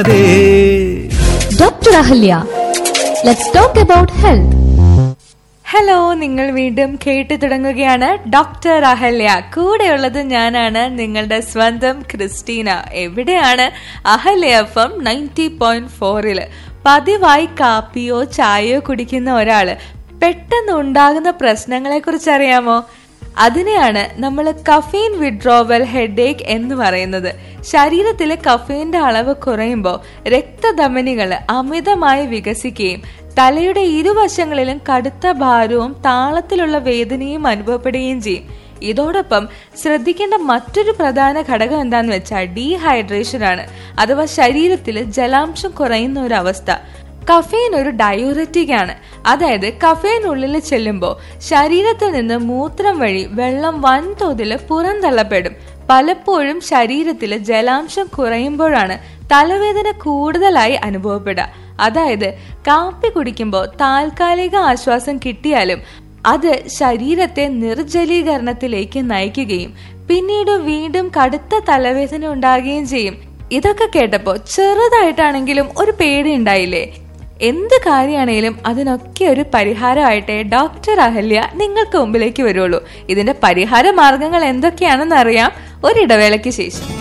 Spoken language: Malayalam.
Dr. Ahalya. Let's talk about health. Hello നിങ്ങൾ വീണ്ടും കേട്ടു തുടങ്ങുകയാണ് ഡോക്ടർ അഹല്യ കൂടെയുള്ളത് ഞാനാണ് നിങ്ങളുടെ സ്വന്തം ക്രിസ്റ്റീന എവിടെയാണ് Ahalya F M ninety point ഫോറില് പതിവായി കാപ്പിയോ ചായയോ കുടിക്കുന്ന ഒരാള് പെട്ടെന്ന് ഉണ്ടാകുന്ന പ്രശ്നങ്ങളെ കുറിച്ച് അറിയാമോ അതിനെയാണ് നമ്മൾ കഫീൻ വിഡ്രോവൽ ഹെഡേക്ക് എന്ന് പറയുന്നത് ശരീരത്തിലെ കഫീന്റെ അളവ് കുറയുമ്പോൾ രക്തധമനികൾ അമിതമായി വികസിക്കുകയും തലയുടെ ഇരുവശങ്ങളിലും കടുത്ത ഭാരവും താളത്തിലുള്ള വേദനയും അനുഭവപ്പെടുകയും ചെയ്യും ഇതോടൊപ്പം ശ്രദ്ധിക്കേണ്ട മറ്റൊരു പ്രധാന ഘടകം എന്താന്ന് വെച്ചാൽ ഡീഹൈഡ്രേഷൻ ആണ് അഥവാ ശരീരത്തിൽ ജലാംശം കുറയുന്ന ഒരു അവസ്ഥ കഫേൻ ഒരു ഡയൂററ്റിക് ആണ് അതായത് കഫേൻ ഉള്ളിൽ ചെല്ലുമ്പോൾ ശരീരത്തിൽ നിന്ന് മൂത്രം വഴി വെള്ളം വൻതോതിൽ പുറന്തള്ളപ്പെടും പലപ്പോഴും ശരീരത്തിൽ ജലാംശം കുറയുമ്പോഴാണ് തലവേദന കൂടുതലായി അനുഭവപ്പെടുക അതായത് കാപ്പി കുടിക്കുമ്പോൾ താൽക്കാലിക ആശ്വാസം കിട്ടിയാലും അത് ശരീരത്തെ നിർജ്ജലീകരണത്തിലേക്ക് നയിക്കുകയും പിന്നീട് വീണ്ടും കടുത്ത തലവേദന ഉണ്ടാകുകയും ചെയ്യും ഇതൊക്കെ കേട്ടപ്പോ ചെറുതായിട്ടാണെങ്കിലും ഒരു പേടി ഉണ്ടായില്ലേ എന്ത് കാര്യമാണേലും അതിനൊക്കെ ഒരു പരിഹാരമായിട്ടേ ഡോക്ടർ അഹല്യ നിങ്ങൾക്ക് മുമ്പിലേക്ക് വരുള്ളൂ ഇതിന്റെ പരിഹാര മാർഗങ്ങൾ എന്തൊക്കെയാണെന്ന് അറിയാം ഒരിടവേളയ്ക്ക് ശേഷം